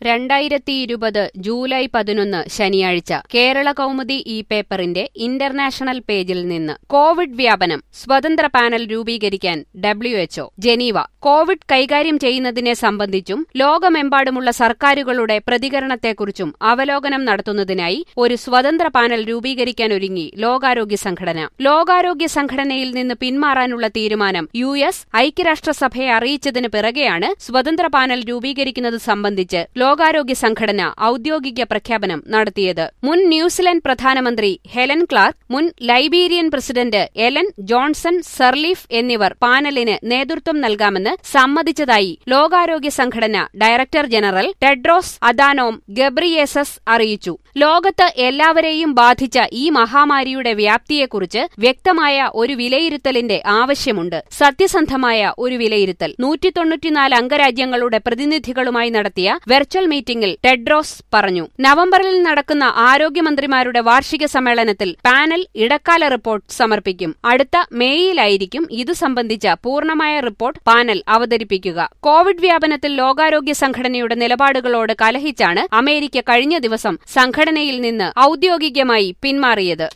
രണ്ടായിരത്തി ഇരുപത് ജൂലൈ പതിനൊന്ന് ശനിയാഴ്ച കേരള കൗമുദി ഈ പേപ്പറിന്റെ ഇന്റർനാഷണൽ പേജിൽ നിന്ന് കോവിഡ് വ്യാപനം സ്വതന്ത്ര പാനൽ രൂപീകരിക്കാൻ ഡബ്ല്യുഎച്ച്ഒ ജനീവ കോവിഡ് കൈകാര്യം ചെയ്യുന്നതിനെ സംബന്ധിച്ചും ലോകമെമ്പാടുമുള്ള സർക്കാരുകളുടെ പ്രതികരണത്തെക്കുറിച്ചും അവലോകനം നടത്തുന്നതിനായി ഒരു സ്വതന്ത്ര പാനൽ രൂപീകരിക്കാനൊരുങ്ങി ലോകാരോഗ്യ സംഘടന ലോകാരോഗ്യ സംഘടനയിൽ നിന്ന് പിന്മാറാനുള്ള തീരുമാനം യു എസ് ഐക്യരാഷ്ട്രസഭയെ അറിയിച്ചതിന് പിറകെയാണ് സ്വതന്ത്ര പാനൽ രൂപീകരിക്കുന്നത് സംബന്ധിച്ച് ലോകാരോഗ്യ സംഘടന ഔദ്യോഗിക പ്രഖ്യാപനം നടത്തിയത് മുൻ ന്യൂസിലൻഡ് പ്രധാനമന്ത്രി ഹെലൻ ക്ലാർക്ക് മുൻ Liberian president Ellen Johnson Sirleaf എന്നിവർ പാനലിന് നേതൃത്വം നൽകാമെന്ന് സമ്മതിച്ചതായി ലോകാരോഗ്യ സംഘടന director general Tedros Adhanom Ghebreyesus അറിയിച്ചു ലോകത്ത് എല്ലാവരെയും ബാധിച്ച ഈ മഹാമാരിയുടെ വ്യാപ്തിയെക്കുറിച്ച് വ്യക്തമായ ഒരു വിലയിരുത്തലിന്റെ ആവശ്യമുണ്ട് സത്യസന്ധമായ ഒരു വിലയിരുത്തൽ നൂറ്റി തൊണ്ണൂറ്റിനാല് അംഗരാജ്യങ്ങളുടെ പ്രതിനിധികളുമായി നടത്തിയ വെർച്വൽ മീറ്റിംഗിൽ ടെഡ്രോസ് പറഞ്ഞു നവംബറിൽ നടക്കുന്ന ആരോഗ്യമന്ത്രിമാരുടെ വാർഷിക സമ്മേളനത്തിൽ പാനൽ ഇടക്കാല റിപ്പോർട്ട് സമർപ്പിക്കും അടുത്ത മേയിലായിരിക്കും ഇതു സംബന്ധിച്ച പൂർണ്ണമായ റിപ്പോർട്ട് പാനൽ അവതരിപ്പിക്കുക കോവിഡ് വ്യാപനത്തിൽ ലോകാരോഗ്യ സംഘടനയുടെ നിലപാടുകളോട് കലഹിച്ചാണ് അമേരിക്ക കഴിഞ്ഞ ദിവസം സംഘടനയിൽ നിന്ന് ഔദ്യോഗികമായി പിന്മാറിയത്